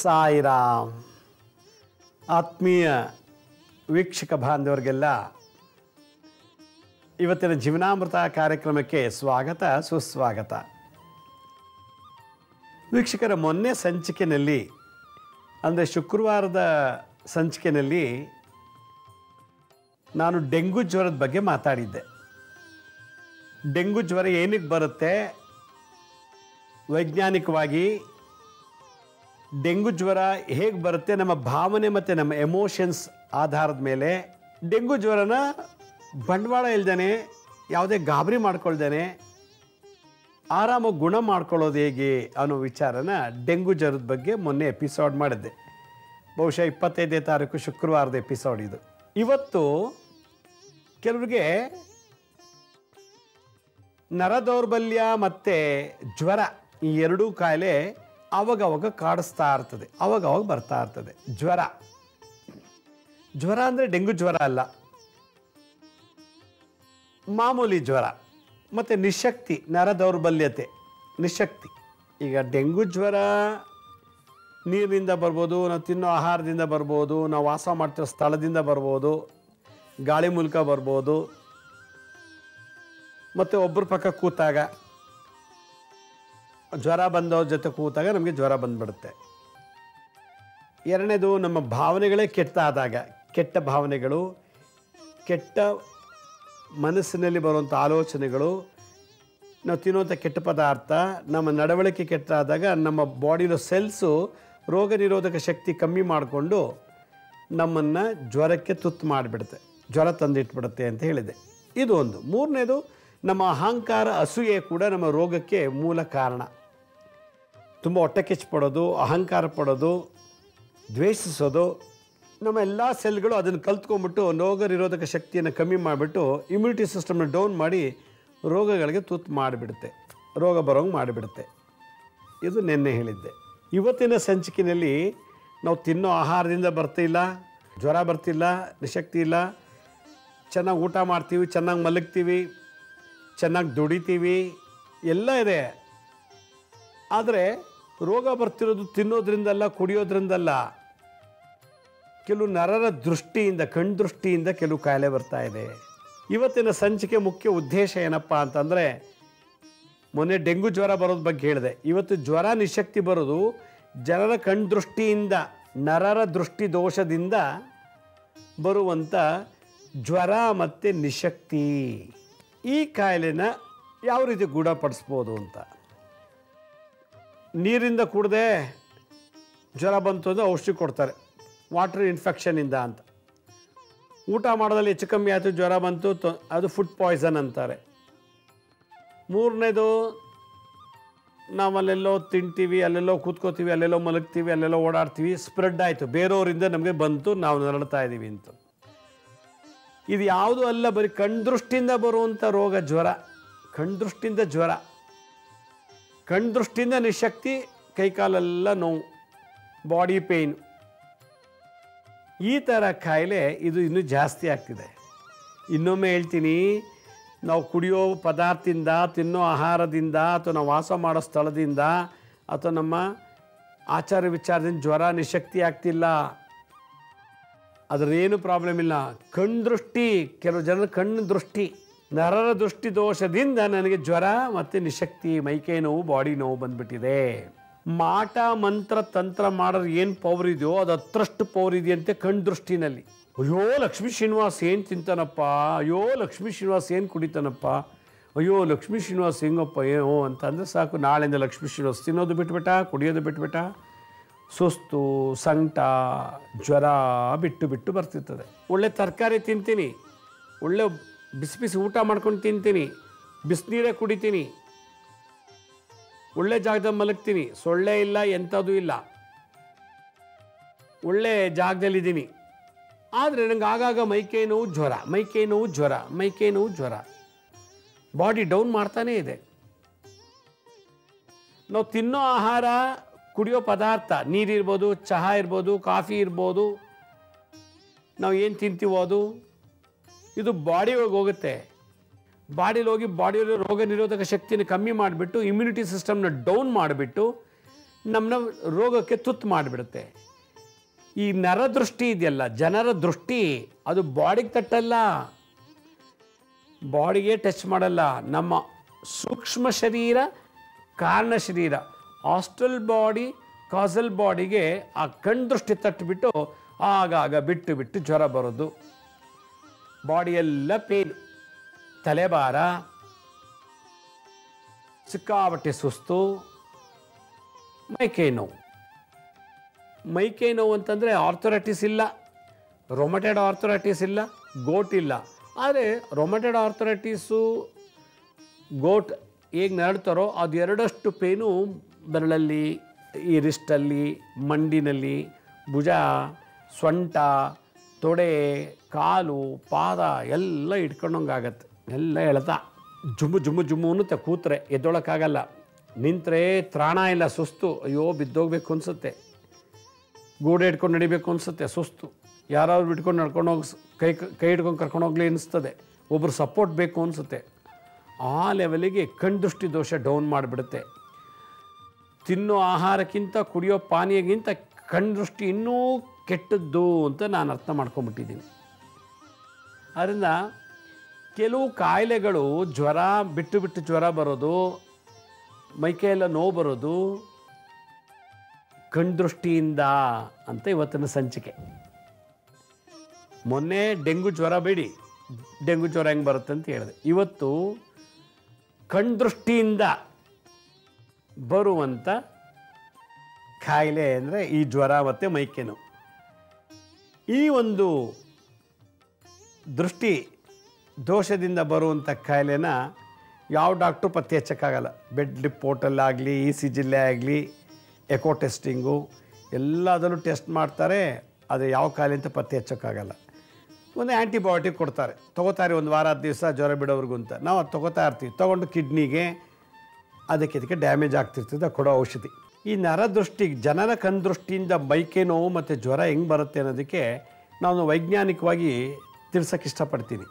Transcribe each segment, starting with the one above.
ಸಾಯಿರಾಮ್ ಆತ್ಮೀಯ ವೀಕ್ಷಕ ಬಾಂಧವರಿಗೆಲ್ಲ ಇವತ್ತಿನ ಜೀವನಾಮೃತ ಕಾರ್ಯಕ್ರಮಕ್ಕೆ ಸ್ವಾಗತ ಸುಸ್ವಾಗತ ವೀಕ್ಷಕರ ಮೊನ್ನೆ ಸಂಚಿಕೆಯಲ್ಲಿ ಅಂದರೆ ಶುಕ್ರವಾರದ ಸಂಚಿಕೆಯಲ್ಲಿ ನಾನು ಡೆಂಗು ಜ್ವರದ ಬಗ್ಗೆ ಮಾತಾಡಿದ್ದೆ ಡೆಂಗು ಜ್ವರ ಏನಕ್ಕೆ ಬರುತ್ತೆ ವೈಜ್ಞಾನಿಕವಾಗಿ ಡೆಂಗು ಜ್ವರ ಹೇಗೆ ಬರುತ್ತೆ ನಮ್ಮ ಭಾವನೆ ಮತ್ತು ನಮ್ಮ ಎಮೋಷನ್ಸ್ ಆಧಾರದ ಮೇಲೆ ಡೆಂಗು ಜ್ವರನ ಬಂಡವಾಳ ಇಲ್ದೇನೆ ಯಾವುದೇ ಗಾಬರಿ ಮಾಡ್ಕೊಳ್ದೇನೆ ಆರಾಮಾಗಿ ಗುಣ ಮಾಡ್ಕೊಳ್ಳೋದು ಹೇಗೆ ಅನ್ನೋ ವಿಚಾರನ ಡೆಂಗು ಜ್ವರದ ಬಗ್ಗೆ ಮೊನ್ನೆ ಎಪಿಸೋಡ್ ಮಾಡಿದ್ದೆ ಬಹುಶಃ ಇಪ್ಪತ್ತೈದನೇ ತಾರೀಕು ಶುಕ್ರವಾರದ ಎಪಿಸೋಡ್ ಇದು ಇವತ್ತು ಕೆಲವರಿಗೆ ನರದೌರ್ಬಲ್ಯ ಮತ್ತು ಜ್ವರ ಈ ಎರಡೂ ಕಾಯಿಲೆ ಅವಾಗವಾಗ ಕಾಡಿಸ್ತಾ ಇರ್ತದೆ ಅವಾಗವಾಗ ಬರ್ತಾ ಇರ್ತದೆ ಜ್ವರ ಜ್ವರ ಅಂದರೆ ಡೆಂಗು ಜ್ವರ ಅಲ್ಲ ಮಾಮೂಲಿ ಜ್ವರ ಮತ್ತು ನಿಶಕ್ತಿ ನರ ದೌರ್ಬಲ್ಯತೆ ನಿಶಕ್ತಿ ಈಗ ಡೆಂಗು ಜ್ವರ ನೀರಿನಿಂದ ಬರ್ಬೋದು ನಾವು ತಿನ್ನೋ ಆಹಾರದಿಂದ ಬರ್ಬೋದು ನಾವು ವಾಸ ಮಾಡ್ತಿರೋ ಸ್ಥಳದಿಂದ ಬರ್ಬೋದು ಗಾಳಿ ಮೂಲಕ ಬರ್ಬೋದು ಮತ್ತು ಒಬ್ಬರ ಪಕ್ಕ ಕೂತಾಗ ಜ್ವರ ಬಂದವ್ರ ಜೊತೆ ಕೂತಾಗ ನಮಗೆ ಜ್ವರ ಬಂದ್ಬಿಡುತ್ತೆ ಎರಡನೇದು ನಮ್ಮ ಭಾವನೆಗಳೇ ಕೆಟ್ಟ ಆದಾಗ ಕೆಟ್ಟ ಭಾವನೆಗಳು ಕೆಟ್ಟ ಮನಸ್ಸಿನಲ್ಲಿ ಬರುವಂಥ ಆಲೋಚನೆಗಳು ನಾವು ತಿನ್ನುವಂಥ ಕೆಟ್ಟ ಪದಾರ್ಥ ನಮ್ಮ ನಡವಳಿಕೆ ಕೆಟ್ಟಾದಾಗ ನಮ್ಮ ಬಾಡಿಲೋ ಸೆಲ್ಸು ರೋಗ ನಿರೋಧಕ ಶಕ್ತಿ ಕಮ್ಮಿ ಮಾಡಿಕೊಂಡು ನಮ್ಮನ್ನು ಜ್ವರಕ್ಕೆ ತುತ್ತು ಮಾಡಿಬಿಡುತ್ತೆ ಜ್ವರ ತಂದಿಟ್ಬಿಡುತ್ತೆ ಅಂತ ಹೇಳಿದೆ ಇದು ಒಂದು ಮೂರನೇದು ನಮ್ಮ ಅಹಂಕಾರ ಅಸೂಯೆ ಕೂಡ ನಮ್ಮ ರೋಗಕ್ಕೆ ಮೂಲ ಕಾರಣ ತುಂಬ ಹೊಟ್ಟೆ ಕಿಚ್ಚು ಪಡೋದು ಅಹಂಕಾರ ಪಡೋದು ದ್ವೇಷಿಸೋದು ನಮ್ಮ ಎಲ್ಲ ಸೆಲ್ಗಳು ಅದನ್ನು ಕಲ್ತ್ಕೊಂಡ್ಬಿಟ್ಟು ರೋಗ ನಿರೋಧಕ ಶಕ್ತಿಯನ್ನು ಕಮ್ಮಿ ಮಾಡಿಬಿಟ್ಟು ಇಮ್ಯುನಿಟಿ ಸಿಸ್ಟಮ್ನ ಡೌನ್ ಮಾಡಿ ರೋಗಗಳಿಗೆ ತುತ್ತು ಮಾಡಿಬಿಡುತ್ತೆ ರೋಗ ಬರೋಂಗೆ ಮಾಡಿಬಿಡುತ್ತೆ ಇದು ನಿನ್ನೆ ಹೇಳಿದ್ದೆ ಇವತ್ತಿನ ಸಂಚಿಕೆಯಲ್ಲಿ ನಾವು ತಿನ್ನೋ ಆಹಾರದಿಂದ ಬರ್ತಿಲ್ಲ ಜ್ವರ ಬರ್ತಿಲ್ಲ ನಿಶಕ್ತಿ ಇಲ್ಲ ಚೆನ್ನಾಗಿ ಊಟ ಮಾಡ್ತೀವಿ ಚೆನ್ನಾಗಿ ಮಲಗ್ತೀವಿ ಚೆನ್ನಾಗಿ ದುಡಿತೀವಿ ಎಲ್ಲ ಇದೆ ಆದರೆ ರೋಗ ಬರ್ತಿರೋದು ತಿನ್ನೋದ್ರಿಂದಲ್ಲ ಕುಡಿಯೋದ್ರಿಂದಲ್ಲ ಕೆಲವು ನರರ ದೃಷ್ಟಿಯಿಂದ ಕಣ್ದೃಷ್ಟಿಯಿಂದ ಕೆಲವು ಕಾಯಿಲೆ ಬರ್ತಾ ಇದೆ ಇವತ್ತಿನ ಸಂಚಿಕೆ ಮುಖ್ಯ ಉದ್ದೇಶ ಏನಪ್ಪ ಅಂತಂದರೆ ಮೊನ್ನೆ ಡೆಂಗು ಜ್ವರ ಬರೋದ್ರ ಬಗ್ಗೆ ಹೇಳಿದೆ ಇವತ್ತು ಜ್ವರ ನಿಶಕ್ತಿ ಬರೋದು ಜನರ ಕಣ್ದೃಷ್ಟಿಯಿಂದ ನರರ ದೃಷ್ಟಿ ದೋಷದಿಂದ ಬರುವಂಥ ಜ್ವರ ಮತ್ತು ನಿಶಕ್ತಿ ಈ ಕಾಯಿಲೆನ ಯಾವ ರೀತಿ ಗುಣಪಡಿಸ್ಬೋದು ಅಂತ ನೀರಿಂದ ಕುಡ್ದೆ ಜ್ವರ ಬಂತು ಅಂದರೆ ಔಷಧಿ ಕೊಡ್ತಾರೆ ವಾಟರ್ ಇನ್ಫೆಕ್ಷನಿಂದ ಅಂತ ಊಟ ಮಾಡೋದ್ರಲ್ಲಿ ಹೆಚ್ಚು ಕಮ್ಮಿ ಆಯಿತು ಜ್ವರ ಬಂತು ತೊ- ಅದು ಫುಡ್ ಪಾಯ್ಸನ್ ಅಂತಾರೆ ಮೂರನೇದು ನಾವು ಅಲ್ಲೆಲ್ಲೋ ತಿಂತೀವಿ ಅಲ್ಲೆಲ್ಲೋ ಕೂತ್ಕೋತೀವಿ ಅಲ್ಲೆಲ್ಲೋ ಮಲಗ್ತೀವಿ ಅಲ್ಲೆಲ್ಲೋ ಓಡಾಡ್ತೀವಿ ಸ್ಪ್ರೆಡ್ ಆಯಿತು ಬೇರೆಯವರಿಂದ ನಮಗೆ ಬಂತು ನಾವು ನರಳ್ತಾ ಇದ್ದೀವಿ ಅಂತ ಇದು ಯಾವುದು ಅಲ್ಲ ಬರೀ ಕಣ್ದೃಷ್ಟಿಯಿಂದ ಬರುವಂಥ ರೋಗ ಜ್ವರ ಕಣ್ದೃಷ್ಟಿಯಿಂದ ಜ್ವರ ಕಣ್ದೃಷ್ಟಿಯಿಂದ ನಿಶಕ್ತಿ ಕೈಕಾಲೆಲ್ಲ ನೋವು ಬಾಡಿ ಪೇಯ್ನ್ ಈ ಥರ ಕಾಯಿಲೆ ಇದು ಇನ್ನೂ ಜಾಸ್ತಿ ಆಗ್ತಿದೆ ಇನ್ನೊಮ್ಮೆ ಹೇಳ್ತೀನಿ ನಾವು ಕುಡಿಯೋ ಪದಾರ್ಥದಿಂದ ತಿನ್ನೋ ಆಹಾರದಿಂದ ಅಥವಾ ನಾವು ವಾಸ ಮಾಡೋ ಸ್ಥಳದಿಂದ ಅಥವಾ ನಮ್ಮ ಆಚಾರ ವಿಚಾರದಿಂದ ಜ್ವರ ನಿಶಕ್ತಿ ಆಗ್ತಿಲ್ಲ ಅದರೇನು ಪ್ರಾಬ್ಲಮ್ ಇಲ್ಲ ಕಣ್ದೃಷ್ಟಿ ಕೆಲವು ಜನರ ಕಣ್ಣು ದೃಷ್ಟಿ ನರರ ದೃಷ್ಟಿ ದೋಷದಿಂದ ನನಗೆ ಜ್ವರ ಮತ್ತು ನಿಶಕ್ತಿ ಮೈಕೈ ನೋವು ಬಾಡಿ ನೋವು ಬಂದ್ಬಿಟ್ಟಿದೆ ಮಾಟ ಮಂತ್ರ ತಂತ್ರ ಮಾಡೋರು ಏನು ಪವರ್ ಇದೆಯೋ ಅದು ಹತ್ರಷ್ಟು ಪವರ್ ಇದೆಯಂತೆ ಕಣ್ ದೃಷ್ಟಿನಲ್ಲಿ ಅಯ್ಯೋ ಲಕ್ಷ್ಮೀ ಶ್ರೀನಿವಾಸ್ ಏನು ತಿಂತಾನಪ್ಪ ಅಯ್ಯೋ ಲಕ್ಷ್ಮೀ ಶ್ರೀನಿವಾಸ್ ಏನು ಕುಡಿತಾನಪ್ಪ ಅಯ್ಯೋ ಲಕ್ಷ್ಮೀ ಶ್ರೀನಿವಾಸ್ ಹೆಂಗಪ್ಪ ಏನೋ ಅಂತ ಅಂದರೆ ಸಾಕು ನಾಳೆಯಿಂದ ಲಕ್ಷ್ಮೀ ಶ್ರೀನಿವಾಸ್ ತಿನ್ನೋದು ಬಿಟ್ಬಿಟ್ಟ ಕುಡಿಯೋದು ಬಿಟ್ಬಿಟ್ಟ ಸುಸ್ತು ಸಂಕಟ ಜ್ವರ ಬಿಟ್ಟು ಬಿಟ್ಟು ಬರ್ತಿರ್ತದೆ ಒಳ್ಳೆ ತರಕಾರಿ ತಿಂತೀನಿ ಒಳ್ಳೆ ಬಿಸಿ ಬಿಸಿ ಊಟ ಮಾಡ್ಕೊಂಡು ತಿಂತೀನಿ ಬಿಸಿನೀರೇ ಕುಡಿತೀನಿ ಒಳ್ಳೆ ಜಾಗದಲ್ಲಿ ಮಲಗ್ತೀನಿ ಸೊಳ್ಳೆ ಇಲ್ಲ ಎಂಥದ್ದು ಇಲ್ಲ ಒಳ್ಳೆ ಜಾಗದಲ್ಲಿದ್ದೀನಿ ಆದರೆ ನನಗೆ ಆಗಾಗ ಮೈಕೈ ನೋವು ಜ್ವರ ಮೈಕೈ ನೋವು ಜ್ವರ ಮೈಕೈ ನೋವು ಜ್ವರ ಬಾಡಿ ಡೌನ್ ಮಾಡ್ತಾನೇ ಇದೆ ನಾವು ತಿನ್ನೋ ಆಹಾರ ಕುಡಿಯೋ ಪದಾರ್ಥ ನೀರಿರ್ಬೋದು ಚಹಾ ಇರ್ಬೋದು ಕಾಫಿ ಇರ್ಬೋದು ನಾವು ಏನು ತಿಂತೀವೋ ಅದು ಇದು ಬಾಡಿ ಒಳಗೆ ಹೋಗುತ್ತೆ ಬಾಡಿಲಿ ಹೋಗಿ ಬಾಡಿಯಲ್ಲಿ ರೋಗ ನಿರೋಧಕ ಶಕ್ತಿನ ಕಮ್ಮಿ ಮಾಡಿಬಿಟ್ಟು ಇಮ್ಯುನಿಟಿ ಸಿಸ್ಟಮ್ನ ಡೌನ್ ಮಾಡಿಬಿಟ್ಟು ನಮ್ಮನ್ನ ರೋಗಕ್ಕೆ ತುತ್ತು ಮಾಡಿಬಿಡುತ್ತೆ ಈ ನರದೃಷ್ಟಿ ಇದೆಯಲ್ಲ ಜನರ ದೃಷ್ಟಿ ಅದು ಬಾಡಿಗೆ ತಟ್ಟಲ್ಲ ಬಾಡಿಗೆ ಟಚ್ ಮಾಡಲ್ಲ ನಮ್ಮ ಸೂಕ್ಷ್ಮ ಶರೀರ ಕಾರಣ ಶರೀರ ಹಾಸ್ಟೆಲ್ ಬಾಡಿ ಕಾಸಲ್ ಬಾಡಿಗೆ ಆ ಕಣ್ ದೃಷ್ಟಿ ತಟ್ಟಿಬಿಟ್ಟು ಆಗಾಗ ಬಿಟ್ಟು ಬಿಟ್ಟು ಜ್ವರ ಬರೋದು ಬಾಡಿಯೆಲ್ಲ ಪೇನ್ ತಲೆಭಾರ ಸಿಕ್ಕಾಬಟ್ಟೆ ಸುಸ್ತು ಮೈಕೈ ನೋವು ಮೈಕೈ ನೋವು ಅಂತಂದರೆ ಆರ್ಥರೈಟಿಸ್ ಇಲ್ಲ ರೊಮಟೆಡ್ ಆರ್ಥರೈಟಿಸ್ ಇಲ್ಲ ಗೋಟ್ ಇಲ್ಲ ಆದರೆ ರೊಮಟೆಡ್ ಆರ್ಥರೈಟಿಸು ಗೋಟ್ ಹೇಗೆ ನರಡ್ತಾರೋ ಅದು ಎರಡಷ್ಟು ಪೇನು ಬೆರಳಲ್ಲಿ ಈ ರಿಸ್ಟಲ್ಲಿ ಮಂಡಿನಲ್ಲಿ ಭುಜ ಸೊಂಟ ತೊಡೆ ಕಾಲು ಪಾದ ಎಲ್ಲ ಇಟ್ಕೊಂಡಂಗಾಗತ್ತೆ ಎಲ್ಲ ಎಳ್ತ ಜುಮ್ಮು ಜುಮ್ಮು ಜುಮ್ಮು ಅನ್ನುತ್ತೆ ಕೂತ್ರೆ ಎದ್ದೊಳಕ್ಕಾಗಲ್ಲ ನಿಂತರೆ ತ್ರಾಣ ಇಲ್ಲ ಸುಸ್ತು ಅಯ್ಯೋ ಬಿದ್ದೋಗ್ಬೇಕು ಅನಿಸುತ್ತೆ ಗೂಡೆ ಹಿಡ್ಕೊಂಡು ನಡಿಬೇಕು ಅನಿಸುತ್ತೆ ಸುಸ್ತು ಯಾರಾದ್ರು ಬಿಟ್ಕೊಂಡು ನಡ್ಕೊಂಡು ಹೋಗಿ ಕೈ ಕೈ ಹಿಡ್ಕೊಂಡು ಕರ್ಕೊಂಡು ಹೋಗ್ಲಿ ಅನಿಸ್ತದೆ ಒಬ್ಬರು ಸಪೋರ್ಟ್ ಬೇಕು ಅನಿಸುತ್ತೆ ಆ ಲೆವೆಲಿಗೆ ಕಣ್ದೃಷ್ಟಿ ದೋಷ ಡೌನ್ ಮಾಡಿಬಿಡುತ್ತೆ ತಿನ್ನೋ ಆಹಾರಕ್ಕಿಂತ ಕುಡಿಯೋ ಪಾನೀಯಕ್ಕಿಂತ ಕಣ್ದೃಷ್ಟಿ ಇನ್ನೂ ಕೆಟ್ಟದ್ದು ಅಂತ ನಾನು ಅರ್ಥ ಮಾಡ್ಕೊಂಬಿಟ್ಟಿದ್ದೀನಿ ಅದರಿಂದ ಕೆಲವು ಕಾಯಿಲೆಗಳು ಜ್ವರ ಬಿಟ್ಟು ಬಿಟ್ಟು ಜ್ವರ ಬರೋದು ಮೈಕೈಯೆಲ್ಲ ನೋವು ಬರೋದು ಕಣ್ದೃಷ್ಟಿಯಿಂದ ಅಂತ ಇವತ್ತಿನ ಸಂಚಿಕೆ ಮೊನ್ನೆ ಡೆಂಗು ಜ್ವರ ಬೇಡಿ ಡೆಂಗು ಜ್ವರ ಹೆಂಗೆ ಬರುತ್ತೆ ಅಂತ ಹೇಳಿದೆ ಇವತ್ತು ಕಣ್ದೃಷ್ಟಿಯಿಂದ ಬರುವಂಥ ಕಾಯಿಲೆ ಅಂದರೆ ಈ ಜ್ವರ ಮತ್ತು ಮೈಕೆನು ಈ ಒಂದು ದೃಷ್ಟಿ ದೋಷದಿಂದ ಬರುವಂಥ ಕಾಯಿಲೆನ ಯಾವ ಡಾಕ್ಟ್ರು ಪತ್ತೆ ಹಚ್ಚಕ್ಕಾಗಲ್ಲ ಬೆಡ್ ರಿಪೋರ್ಟಲ್ಲಾಗಲಿ ಇ ಸಿ ಜಿಲ್ಲೆ ಆಗಲಿ ಎಕೋ ಟೆಸ್ಟಿಂಗು ಎಲ್ಲದಲ್ಲೂ ಟೆಸ್ಟ್ ಮಾಡ್ತಾರೆ ಆದರೆ ಯಾವ ಕಾಯಿಲೆ ಅಂತ ಪತ್ತೆ ಹಚ್ಚೋಕ್ಕಾಗಲ್ಲ ಒಂದು ಆ್ಯಂಟಿಬಯೋಟಿಕ್ ಕೊಡ್ತಾರೆ ತೊಗೋತಾರೆ ಒಂದು ವಾರ ಹತ್ತು ದಿವಸ ಜ್ವರ ಬಿಡೋವ್ರಿಗೂ ಅಂತ ನಾವು ಅದು ತೊಗೋತಾ ಇರ್ತೀವಿ ತೊಗೊಂಡು ಕಿಡ್ನಿಗೆ ಅದಕ್ಕೆ ಇದಕ್ಕೆ ಡ್ಯಾಮೇಜ್ ಆಗ್ತಿರ್ತದೆ ಕೊಡೋ ಔಷಧಿ ಈ ನರದೃಷ್ಟಿ ಜನರ ಕಣ್ದೃಷ್ಟಿಯಿಂದ ಮೈಕೆ ನೋವು ಮತ್ತು ಜ್ವರ ಹೆಂಗೆ ಬರುತ್ತೆ ಅನ್ನೋದಕ್ಕೆ ನಾನು ವೈಜ್ಞಾನಿಕವಾಗಿ ತಿಳ್ಸೋಕ್ಕೆ ಇಷ್ಟಪಡ್ತೀನಿ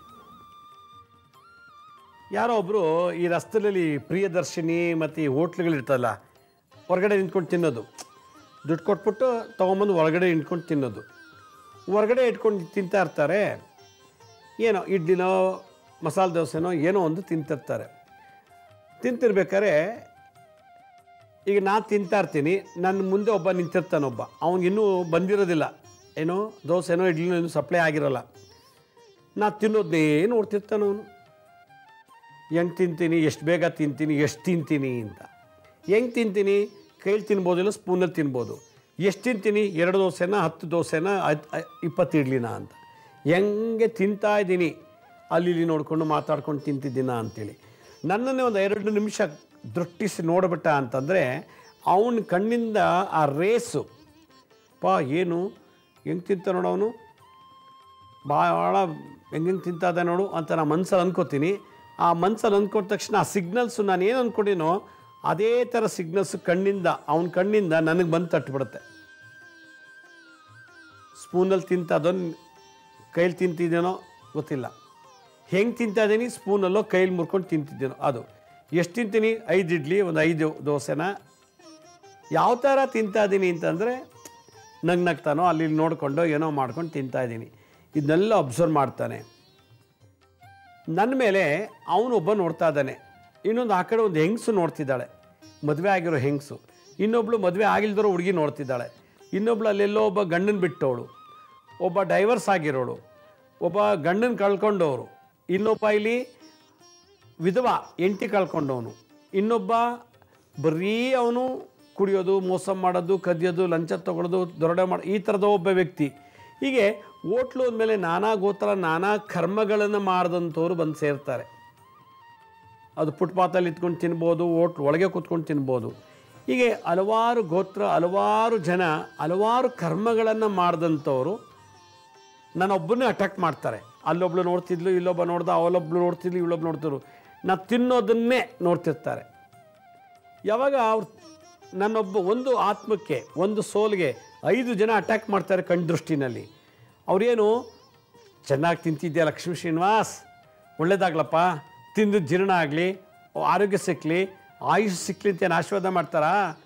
ಯಾರೋ ಒಬ್ಬರು ಈ ರಸ್ತೆಯಲ್ಲಿ ಪ್ರಿಯದರ್ಶಿನಿ ಮತ್ತು ಈ ಹೋಟ್ಲುಗಳಿರ್ತಲ್ಲ ಹೊರಗಡೆ ನಿಂತ್ಕೊಂಡು ತಿನ್ನೋದು ದುಡ್ಡು ಕೊಟ್ಬಿಟ್ಟು ತೊಗೊಂಬಂದು ಹೊರಗಡೆ ನಿಂತ್ಕೊಂಡು ತಿನ್ನೋದು ಹೊರಗಡೆ ಇಟ್ಕೊಂಡು ತಿಂತಾ ಇರ್ತಾರೆ ಏನೋ ಇಡ್ಲಿನೋ ಮಸಾಲೆ ದೋಸೆನೋ ಏನೋ ಒಂದು ತಿಂತಿರ್ತಾರೆ ತಿಂತಿರ್ಬೇಕಾದ್ರೆ ಈಗ ನಾನು ತಿಂತಾ ಇರ್ತೀನಿ ನನ್ನ ಮುಂದೆ ಒಬ್ಬ ನಿಂತಿರ್ತಾನೊಬ್ಬ ಅವ್ನಿಗಿನ್ನೂ ಬಂದಿರೋದಿಲ್ಲ ಏನೋ ದೋಸೆನೋ ಇಡ್ಲಿನೋ ಇನ್ನೂ ಸಪ್ಲೈ ಆಗಿರೋಲ್ಲ ನಾ ತಿನ್ನೋದನ್ನೇ ನೋಡ್ತಿರ್ತಾನೆ ಅವನು ಹೆಂಗೆ ತಿಂತೀನಿ ಎಷ್ಟು ಬೇಗ ತಿಂತೀನಿ ಎಷ್ಟು ತಿಂತೀನಿ ಅಂತ ಹೆಂಗೆ ತಿಂತೀನಿ ಕೈಲಿ ತಿನ್ಬೋದಿಲ್ಲ ಸ್ಪೂನಲ್ಲಿ ತಿನ್ಬೋದು ಎಷ್ಟು ತಿಂತೀನಿ ಎರಡು ದೋಸೆನ ಹತ್ತು ದೋಸೆನ ಹತ್- ಐ- ಇಪ್ಪತ್ತು ಇಡ್ಲಿನ ಅಂತ ಹೆಂಗೆ ತಿಂತಾ ಇದ್ದೀನಿ ಅಲ್ಲಿ ಇಲ್ಲಿ ನೋಡ್ಕೊಂಡು ಮಾತಾಡ್ಕೊಂಡು ತಿಂತಿದ್ದೀನ ಅಂತೇಳಿ ನನ್ನನ್ನೇ ಒಂದು ಎರಡು ನಿಮಿಷ ದೃಷ್ಟಿಸಿ ನೋಡ್ಬಿಟ್ಟ ಅಂತಂದರೆ ಅವನ ಕಣ್ಣಿಂದ ಆ ರೇಸು ಪಾ ಏನು ಹೆಂಗೆ ತಿಂತ ನೋಡೋನು ಭಾಳ ಹೆಂಗೆ ತಿಂತಾದ ನೋಡು ಅಂತ ನಾನು ಮನ್ಸಲ್ಲಿ ಅನ್ಕೋತೀನಿ ಆ ಮನ್ಸಲ್ಲಿ ಅಂದ್ಕೊಂಡ ತಕ್ಷಣ ಆ ಸಿಗ್ನಲ್ಸು ನಾನು ಏನು ಅಂದ್ಕೊಂಡಿನೋ ಅದೇ ಥರ ಸಿಗ್ನಲ್ಸು ಕಣ್ಣಿಂದ ಅವನ ಕಣ್ಣಿಂದ ನನಗೆ ಬಂದು ತಟ್ಟಿಬಿಡುತ್ತೆ ಸ್ಪೂನಲ್ಲಿ ತಿಂತದೊಂದು ಕೈಲಿ ತಿಂತಿದ್ದೇನೋ ಗೊತ್ತಿಲ್ಲ ಹೆಂಗೆ ತಿಂತಾ ಇದ್ದೀನಿ ಸ್ಪೂನಲ್ಲೋ ಕೈಲಿ ಮುರ್ಕೊಂಡು ತಿಂತಿದ್ದೇನೋ ಅದು ಎಷ್ಟು ತಿಂತೀನಿ ಐದು ಇಡ್ಲಿ ಒಂದು ಐದು ದೋಸೆನ ಯಾವ ಥರ ತಿಂತಾ ಇದ್ದೀನಿ ಅಂತಂದರೆ ನಗ್ ನಗ್ತಾನೋ ಅಲ್ಲಿ ಇಲ್ಲಿ ನೋಡಿಕೊಂಡು ಏನೋ ಮಾಡ್ಕೊಂಡು ತಿಂತಾ ಇದ್ದೀನಿ ಇದನ್ನೆಲ್ಲ ಅಬ್ಸರ್ವ್ ಮಾಡ್ತಾನೆ ನನ್ನ ಮೇಲೆ ಅವನೊಬ್ಬ ನೋಡ್ತಾ ಇದ್ದಾನೆ ಇನ್ನೊಂದು ಆ ಕಡೆ ಒಂದು ಹೆಂಗಸು ನೋಡ್ತಿದ್ದಾಳೆ ಮದುವೆ ಆಗಿರೋ ಹೆಂಗಸು ಇನ್ನೊಬ್ಳು ಮದುವೆ ಆಗಿಲ್ದಿರೋ ಹುಡುಗಿ ನೋಡ್ತಿದ್ದಾಳೆ ಇನ್ನೊಬ್ಳು ಅಲ್ಲೆಲ್ಲೋ ಒಬ್ಬ ಗಂಡನ ಬಿಟ್ಟವಳು ಒಬ್ಬ ಡೈವರ್ಸ್ ಆಗಿರೋಳು ಒಬ್ಬ ಗಂಡನ ಕಳ್ಕೊಂಡವರು ಇನ್ನೊಬ್ಬ ಇಲ್ಲಿ ವಿಧವ ಹೆಂಡತಿ ಕಳ್ಕೊಂಡವನು ಇನ್ನೊಬ್ಬ ಬರೀ ಅವನು ಕುಡಿಯೋದು ಮೋಸ ಮಾಡೋದು ಕದಿಯೋದು ಲಂಚ ತಗೊಳ್ಳೋದು ದೊರಡೆ ಮಾಡಿ ಈ ಥರದ ಒಬ್ಬ ವ್ಯಕ್ತಿ ಹೀಗೆ ಹೋಟ್ಲು ಅಂದಮೇಲೆ ನಾನಾ ಗೋತ್ರ ನಾನಾ ಕರ್ಮಗಳನ್ನು ಮಾಡಿದಂಥವ್ರು ಬಂದು ಸೇರ್ತಾರೆ ಅದು ಫುಟ್ಪಾತಲ್ಲಿ ಇತ್ಕೊಂಡು ತಿನ್ಬೋದು ಓಟ್ ಒಳಗೆ ಕೂತ್ಕೊಂಡು ತಿನ್ಬೋದು ಹೀಗೆ ಹಲವಾರು ಗೋತ್ರ ಹಲವಾರು ಜನ ಹಲವಾರು ಕರ್ಮಗಳನ್ನು ಮಾಡಿದಂಥವ್ರು ನಾನೊಬ್ಬನೇ ಅಟ್ಯಾಕ್ ಮಾಡ್ತಾರೆ ಅಲ್ಲೊಬ್ಳು ನೋಡ್ತಿದ್ಲು ಇಲ್ಲೊಬ್ಬ ನೋಡ್ದ ಅವಳೊಬ್ಳು ನೋಡ್ತಿದ್ಲು ಇವಳೊಬ್ಳು ನೋಡ್ತಿದ್ರು ನಾ ತಿನ್ನೋದನ್ನೇ ನೋಡ್ತಿರ್ತಾರೆ ಯಾವಾಗ ಅವ್ರು ನನ್ನೊಬ್ಬ ಒಂದು ಆತ್ಮಕ್ಕೆ ಒಂದು ಸೋಲ್ಗೆ ಐದು ಜನ ಅಟ್ಯಾಕ್ ಮಾಡ್ತಾರೆ ಕಣ್ದೃಷ್ಟಿನಲ್ಲಿ ಅವ್ರೇನು ಚೆನ್ನಾಗಿ ತಿಂತಿದ್ಯಾ ಲಕ್ಷ್ಮೀ ಶ್ರೀನಿವಾಸ್ ಒಳ್ಳೇದಾಗ್ಲಪ್ಪ ತಿಂದು ಜೀರ್ಣ ಆಗಲಿ ಆರೋಗ್ಯ ಸಿಕ್ಕಲಿ ಆಯುಷ್ ಸಿಕ್ಕಲಿ ಅಂತ ಏನು ಆಶೀರ್ವಾದ ಮಾಡ್ತಾರಾ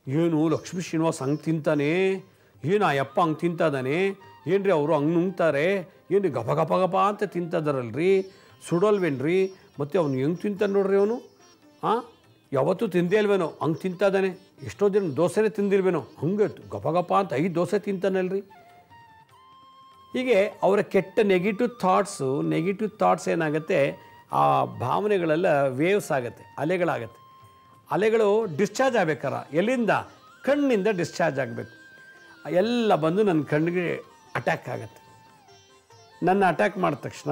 ಏನು ಲಕ್ಷ್ಮೀ ಶ್ರೀನಿವಾಸ್ ಹಂಗೆ ತಿಂತಾನೆ ಏನು ಆ ಯಪ್ಪ ಹಂಗೆ ತಿಂತಾದಾನೆ ಏನ್ರಿ ಅವರು ಹಂಗೆ ನುಂಗ್ತಾರೆ ಏನು ಗಪ ಗಪ ಗಪ ಅಂತ ತಿಂತದಾರಲ್ರಿ ಸುಡೋಲ್ವೇನ್ರಿ ಮತ್ತು ಅವ್ನು ಹೆಂಗೆ ತಿಂತಾನೆ ನೋಡ್ರಿ ಅವನು ಹಾಂ ಯಾವತ್ತೂ ತಿಂದೇ ಇಲ್ವೇನೋ ಹಂಗೆ ತಿಂತಾದಾನೆ ಎಷ್ಟೋ ದಿನ ದೋಸೆನೇ ತಿಂದಿಲ್ವೇನೋ ಹಂಗೆ ಗಪ ಗಪ ಅಂತ ಐದು ದೋಸೆ ತಿಂತಾನಲ್ರಿ ಹೀಗೆ ಅವರ ಕೆಟ್ಟ ನೆಗೆಟಿವ್ ಥಾಟ್ಸು ನೆಗೆಟಿವ್ ಥಾಟ್ಸ್ ಏನಾಗುತ್ತೆ ಆ ಭಾವನೆಗಳೆಲ್ಲ ವೇವ್ಸ್ ಆಗುತ್ತೆ ಅಲೆಗಳಾಗತ್ತೆ ಅಲೆಗಳು ಡಿಸ್ಚಾರ್ಜ್ ಆಗ್ಬೇಕಾರ ಎಲ್ಲಿಂದ ಕಣ್ಣಿಂದ ಡಿಸ್ಚಾರ್ಜ್ ಆಗಬೇಕು ಎಲ್ಲ ಬಂದು ನನ್ನ ಕಣ್ಣಿಗೆ ಅಟ್ಯಾಕ್ ಆಗುತ್ತೆ ನನ್ನ ಅಟ್ಯಾಕ್ ಮಾಡಿದ ತಕ್ಷಣ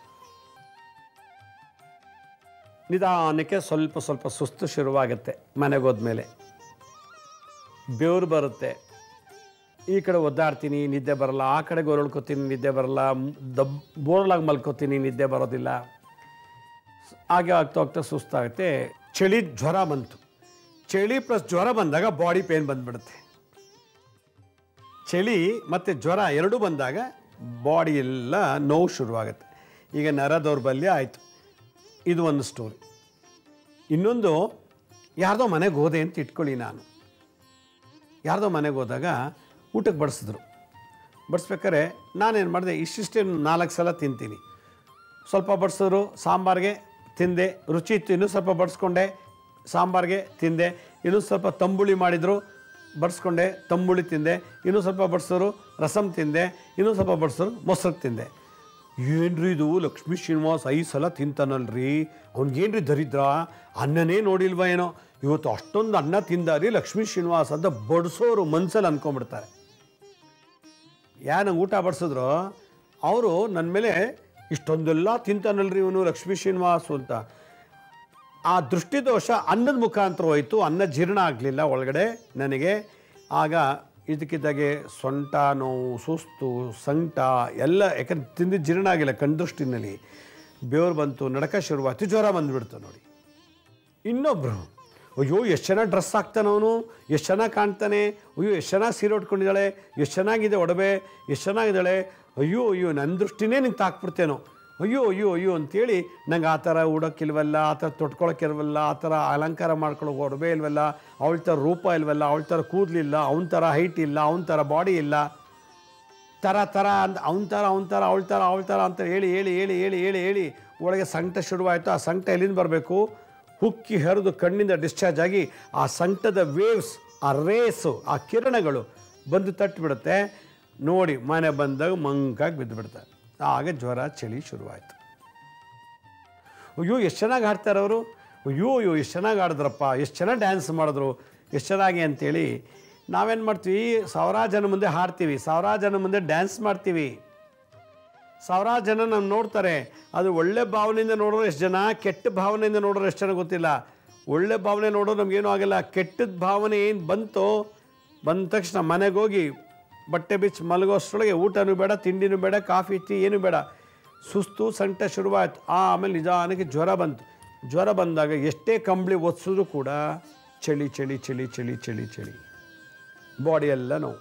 ನಿಧಾನಕ್ಕೆ ಸ್ವಲ್ಪ ಸ್ವಲ್ಪ ಸುಸ್ತು ಶುರುವಾಗುತ್ತೆ ಮನೆಗೆ ಹೋದ್ಮೇಲೆ ಬೆವರು ಬರುತ್ತೆ ಈ ಕಡೆ ಒದ್ದಾಡ್ತೀನಿ ನಿದ್ದೆ ಬರಲ್ಲ ಆ ಕಡೆಗೆ ಹೊರಳ್ಕೊತೀನಿ ನಿದ್ದೆ ಬರಲ್ಲ ಮ್- ದಬ್ ಬೋರ್ಲಾಗಿ ಮಲ್ಕೋತೀನಿ ನಿದ್ದೆ ಬರೋದಿಲ್ಲ ಹಾಗೆ ಆಗ್ತಾ ಹೋಗ್ತಾ ಸುಸ್ತಾಗುತ್ತೆ ಚಳಿ ಜ್ವರ ಬಂತು ಚಳಿ ಪ್ಲಸ್ ಜ್ವರ ಬಂದಾಗ ಬಾಡಿ ಪೇನ್ ಬಂದ್ಬಿಡುತ್ತೆ ಚಳಿ ಮತ್ತು ಜ್ವರ ಎರಡೂ ಬಂದಾಗ ಬಾಡಿ ಎಲ್ಲ ನೋವು ಶುರುವಾಗುತ್ತೆ ಈಗ ನರ ದೌರ್ಬಲ್ಯ ಆಯಿತು ಇದು ಒಂದು ಸ್ಟೋರಿ ಇನ್ನೊಂದು ಯಾರ್ದೋ ಮನೆಗೆ ಹೋದೆ ಅಂತ ಇಟ್ಕೊಳ್ಳಿ ನಾನು ಯಾರ್ದೋ ಮನೆಗೆ ಹೋದಾಗ ಊಟಕ್ಕೆ ಬಡಿಸಿದ್ರು ಬಡಿಸ್ಬೇಕಾದ್ರೆ ನಾನೇನು ಮಾಡಿದೆ ಇಷ್ಟಿಷ್ಟೇ ನಾಲ್ಕು ಸಲ ತಿಂತೀನಿ ಸ್ವಲ್ಪ ಬಡಿಸಿದ್ರು ಸಾಂಬಾರಿಗೆ ತಿಂದೆ ರುಚಿ ಇತ್ತು ಇನ್ನೂ ಸ್ವಲ್ಪ ಬಡಿಸ್ಕೊಂಡೆ ಸಾಂಬಾರಿಗೆ ತಿಂದೆ ಇನ್ನೂ ಸ್ವಲ್ಪ ತಂಬುಳಿ ಮಾಡಿದರು ಬಡಿಸ್ಕೊಂಡೆ ತಂಬುಳಿ ತಿಂದೆ ಇನ್ನೂ ಸ್ವಲ್ಪ ಬಡಿಸಿದ್ರು ರಸಮ್ ತಿಂದೆ ಇನ್ನೂ ಸ್ವಲ್ಪ ಬಡಿಸಿದ್ರು ಮೊಸರು ತಿಂದೆ ಏನ್ರಿ ಇದು ಲಕ್ಷ್ಮೀ ಶ್ರೀನಿವಾಸ್ ಐದು ಸಲ ತಿಂತಾನಲ್ರಿ ಅವ್ನಿಗೇನ್ರಿ ದರಿದ್ರ ಅನ್ನನೇ ನೋಡಿಲ್ವ ಏನೋ ಇವತ್ತು ಅಷ್ಟೊಂದು ಅನ್ನ ತಿಂದಾರಿ ಲಕ್ಷ್ಮೀ ಶ್ರೀನಿವಾಸ್ ಅಂತ ಬಡಿಸೋರು ಮನ್ಸಲ್ಲಿ ಅನ್ಕೊಂಡ್ಬಿಡ್ತಾರೆ ಯಾರು ನಂಗೆ ಊಟ ಬಡಿಸಿದ್ರು ಅವರು ನನ್ನ ಮೇಲೆ ಇಷ್ಟೊಂದೆಲ್ಲ ತಿಂತಾನಲ್ರಿ ಇವನು ಲಕ್ಷ್ಮೀ ಶ್ರೀನಿವಾಸು ಅಂತ ಆ ದೃಷ್ಟಿದೋಷ ಅನ್ನದ ಮುಖಾಂತರ ಹೋಯಿತು ಅನ್ನ ಜೀರ್ಣ ಆಗಲಿಲ್ಲ ಒಳಗಡೆ ನನಗೆ ಆಗ ಇದಕ್ಕಿದ್ದಾಗೆ ಸೊಂಟ ನೋವು ಸುಸ್ತು ಸಂಕಟ ಎಲ್ಲ ಯಾಕಂದ್ರೆ ತಿಂದಿದ್ದು ಜೀರ್ಣ ಆಗಿಲ್ಲ ಕಣ್ದೃಷ್ಟಿನಲ್ಲಿ ಬೆವರು ಬಂತು ನಡಕ ಶುರುವಾಯ್ತು ಜ್ವರ ಬಂದುಬಿಡ್ತು ನೋಡಿ ಇನ್ನೊಬ್ಬರು ಅಯ್ಯೋ ಎಷ್ಟು ಚೆನ್ನಾಗಿ ಡ್ರೆಸ್ ಹಾಕ್ತಾನೆ ಅವನು ಎಷ್ಟು ಚೆನ್ನಾಗಿ ಕಾಣ್ತಾನೆ ಅಯ್ಯೋ ಎಷ್ಟು ಚೆನ್ನಾಗಿ ಸೀರೆ ಉಟ್ಕೊಂಡಿದ್ದಾಳೆ ಎಷ್ಟು ಚೆನ್ನಾಗಿದೆ ಒಡವೆ ಎಷ್ಟು ಚೆನ್ನಾಗಿದ್ದಾಳೆ ಅಯ್ಯೋ ಅಯ್ಯೋ ನನ್ನ ದೃಷ್ಟಿನೇ ನಿಂಗೆ ತಾಕ್ಬಿಡ್ತೇನೋ ಅಯ್ಯೋ ಅಯ್ಯೋ ಅಯ್ಯೋ ಅಂತೇಳಿ ನಂಗೆ ಆ ಥರ ಉಡೋಕ್ಕಿಲ್ವಲ್ಲ ಆ ಥರ ತೊಟ್ಕೊಳಕ್ಕಿಲ್ವಲ್ಲ ಆ ಥರ ಅಲಂಕಾರ ಮಾಡ್ಕೊಳ್ಳೋ ಒಡವೆ ಇಲ್ವಲ್ಲ ಅವಳ ಥರ ರೂಪ ಇಲ್ವಲ್ಲ ಅವಳ ಥರ ಕೂದಲಿಲ್ಲ ಅವನ ಥರ ಹೈಟ್ ಇಲ್ಲ ಅವನ ಥರ ಬಾಡಿ ಇಲ್ಲ ಥರ ಥರ ಅಂತ ಅವನ ಥರ ಅವನ ಥರ ಅವಳ ಥರ ಅವಳ ಥರ ಅಂತ ಹೇಳಿ ಹೇಳಿ ಹೇಳಿ ಹೇಳಿ ಹೇಳಿ ಹೇಳಿ ಒಳಗೆ ಸಂಕಟ ಶುರುವಾಯಿತು ಆ ಸಂಕಟ ಎಲ್ಲಿಂದ ಬರಬೇಕು ಹುಕ್ಕಿ ಹರಿದು ಕಣ್ಣಿಂದ ಡಿಸ್ಚಾರ್ಜ್ ಆಗಿ ಆ ಸಂಕಟದ ವೇವ್ಸ್ ಆ ರೇಸು ಆ ಕಿರಣಗಳು ಬಂದು ತಟ್ಟಿಬಿಡುತ್ತೆ ನೋಡಿ ಮನೆ ಬಂದಾಗ ಮಂಕಾಗಿ ಬಿದ್ದುಬಿಡ್ತಾರೆ ಆಗ ಜ್ವರ ಚಳಿ ಶುರುವಾಯಿತು ಅಯ್ಯೋ ಎಷ್ಟು ಚೆನ್ನಾಗಿ ಹಾಡ್ತಾರೆ ಅವರು ಅಯ್ಯೋ ಅಯ್ಯೋ ಎಷ್ಟು ಚೆನ್ನಾಗಿ ಆಡಿದ್ರಪ್ಪ ಎಷ್ಟು ಚೆನ್ನಾಗಿ ಡ್ಯಾನ್ಸ್ ಮಾಡಿದ್ರು ಎಷ್ಟು ಚೆನ್ನಾಗಿ ಅಂತೇಳಿ ನಾವೇನು ಮಾಡ್ತೀವಿ ಸಾವಿರಾರು ಜನ ಮುಂದೆ ಹಾಡ್ತೀವಿ ಸಾವಿರಾರು ಜನ ಮುಂದೆ ಡ್ಯಾನ್ಸ್ ಮಾಡ್ತೀವಿ ಸಾವಿರಾರು ಜನ ನಮ್ಮ ನೋಡ್ತಾರೆ ಅದು ಒಳ್ಳೆ ಭಾವನೆಯಿಂದ ನೋಡೋರು ಎಷ್ಟು ಜನ ಕೆಟ್ಟ ಭಾವನೆಯಿಂದ ನೋಡೋರು ಎಷ್ಟು ಜನ ಗೊತ್ತಿಲ್ಲ ಒಳ್ಳೆ ಭಾವನೆ ನೋಡೋರು ನಮಗೇನೂ ಆಗಲ್ಲ ಕೆಟ್ಟದ ಭಾವನೆ ಏನು ಬಂತೋ ಬಂದ ತಕ್ಷಣ ಮನೆಗೆ ಹೋಗಿ ಬಟ್ಟೆ ಬಿಚ್ಚಿ ಮಲಗೋಷ್ಟರೊಳಗೆ ಊಟನೂ ಬೇಡ ತಿಂಡಿನೂ ಬೇಡ ಕಾಫಿ ಟೀ ಏನೂ ಬೇಡ ಸುಸ್ತು ಸಂಕಟ ಶುರುವಾಯಿತು ಆಮೇಲೆ ನಿಧಾನಕ್ಕೆ ಜ್ವರ ಬಂತು ಜ್ವರ ಬಂದಾಗ ಎಷ್ಟೇ ಕಂಬಳಿ ಒದಿಸಿದ್ರು ಕೂಡ ಚಳಿ ಚಳಿ ಚಳಿ ಚಳಿ ಚಳಿ ಚಳಿ ಬಾಡಿ ಎಲ್ಲ ನೋವು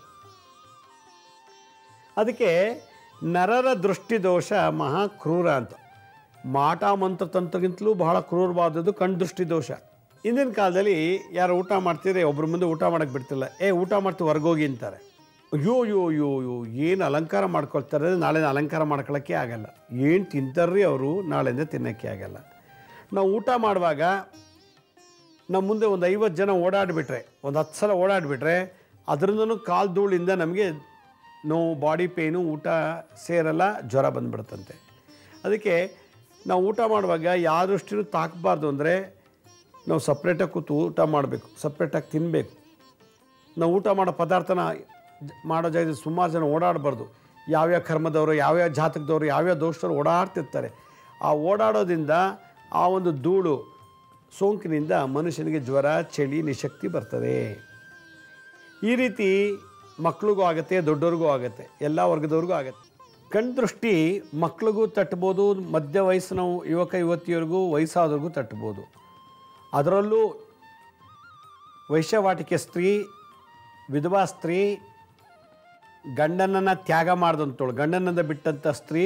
ಅದಕ್ಕೆ ನರರ ದೃಷ್ಟಿದೋಷ ಮಹಾ ಕ್ರೂರ ಅಂತ ಮಾಟ ಮಂತ್ರ ತಂತ್ರಗಿಂತಲೂ ಬಹಳ ಕ್ರೂರವಾದದ್ದು ಕಣ್ ದೃಷ್ಟಿ ದೋಷ ಇಂದಿನ ಕಾಲದಲ್ಲಿ ಯಾರು ಊಟ ಮಾಡ್ತಿದ್ರೆ ಒಬ್ಬರ ಮುಂದೆ ಊಟ ಮಾಡೋಕ್ಕೆ ಬಿಡ್ತಿಲ್ಲ ಏ ಊಟ ಮಾಡ್ತೀವಿ ಹೊರ್ಗೋಗಿ ಅಂತಾರೆ ಅಯ್ಯೋ ಅಯ್ಯೋ ಅಯ್ಯೋ ಅಯ್ಯೋ ಏನು ಅಲಂಕಾರ ಮಾಡ್ಕೊಳ್ತಾರೆ ನಾಳೆ ಅಲಂಕಾರ ಮಾಡ್ಕೊಳ್ಳೋಕ್ಕೆ ಆಗಲ್ಲ ಏನು ತಿಂತಾರ್ರಿ ಅವರು ನಾಳೆಯಿಂದ ತಿನ್ನೋಕ್ಕೆ ಆಗಲ್ಲ ನಾವು ಊಟ ಮಾಡುವಾಗ ನಮ್ಮ ಮುಂದೆ ಒಂದು ಐವತ್ತು ಜನ ಓಡಾಡಿಬಿಟ್ರೆ ಒಂದು ಹತ್ತು ಸಲ ಓಡಾಡಿಬಿಟ್ರೆ ಅದರಿಂದನೂ ಕಾಲು ಧೂಳಿಂದ ನಮಗೆ ನೋವು ಬಾಡಿ ಪೇಯ್ನು ಊಟ ಸೇರಲ್ಲ ಜ್ವರ ಬಂದ್ಬಿಡುತ್ತಂತೆ ಅದಕ್ಕೆ ನಾವು ಊಟ ಮಾಡುವಾಗ ಯಾರಷ್ಟಿನೂ ತಾಕಬಾರ್ದು ಅಂದರೆ ನಾವು ಸಪ್ರೇಟಾಗಿ ಕೂತು ಊಟ ಮಾಡಬೇಕು ಸಪ್ರೇಟಾಗಿ ತಿನ್ನಬೇಕು ನಾವು ಊಟ ಮಾಡೋ ಪದಾರ್ಥನ ಜ- ಮಾಡೋ ಜಾಗದಲ್ಲಿ ಸುಮಾರು ಜನ ಓಡಾಡಬಾರ್ದು ಯಾವ್ಯಾವ ಕರ್ಮದವರು ಯಾವ್ಯಾವ ಜಾತಕದವರು ಯಾವ್ಯಾವ ದೋಷದವರು ಓಡಾಡ್ತಿರ್ತಾರೆ ಆ ಓಡಾಡೋದ್ರಿಂದ ಆ ಒಂದು ಧೂಳು ಸೋಂಕಿನಿಂದ ಮನುಷ್ಯನಿಗೆ ಜ್ವರ ಚಳಿ ನಿಶಕ್ತಿ ಬರ್ತದೆ ಈ ರೀತಿ ಮಕ್ಳಿಗೂ ಆಗುತ್ತೆ ದೊಡ್ಡವ್ರಿಗೂ ಆಗುತ್ತೆ ಎಲ್ಲ ವರ್ಗದವ್ರಿಗೂ ಆಗುತ್ತೆ ಕಣ್ದೃಷ್ಟಿ ಮಕ್ಳಿಗೂ ತಟ್ಬೋದು ಮಧ್ಯ ವಯಸ್ಸಿನ ಯುವಕ ಯುವತಿಯರಿಗೂ ವಯಸ್ಸಾದವ್ರಿಗೂ ತಟ್ಬೋದು ಅದರಲ್ಲೂ ವೈಶ್ಯವಾಟಿಕೆ ಸ್ತ್ರೀ ವಿಧವಾ ಸ್ತ್ರೀ ಗಂಡನನ್ನು ತ್ಯಾಗ ಮಾಡಿದಂಥವಳು ಗಂಡನನ್ನ ಬಿಟ್ಟಂಥ ಸ್ತ್ರೀ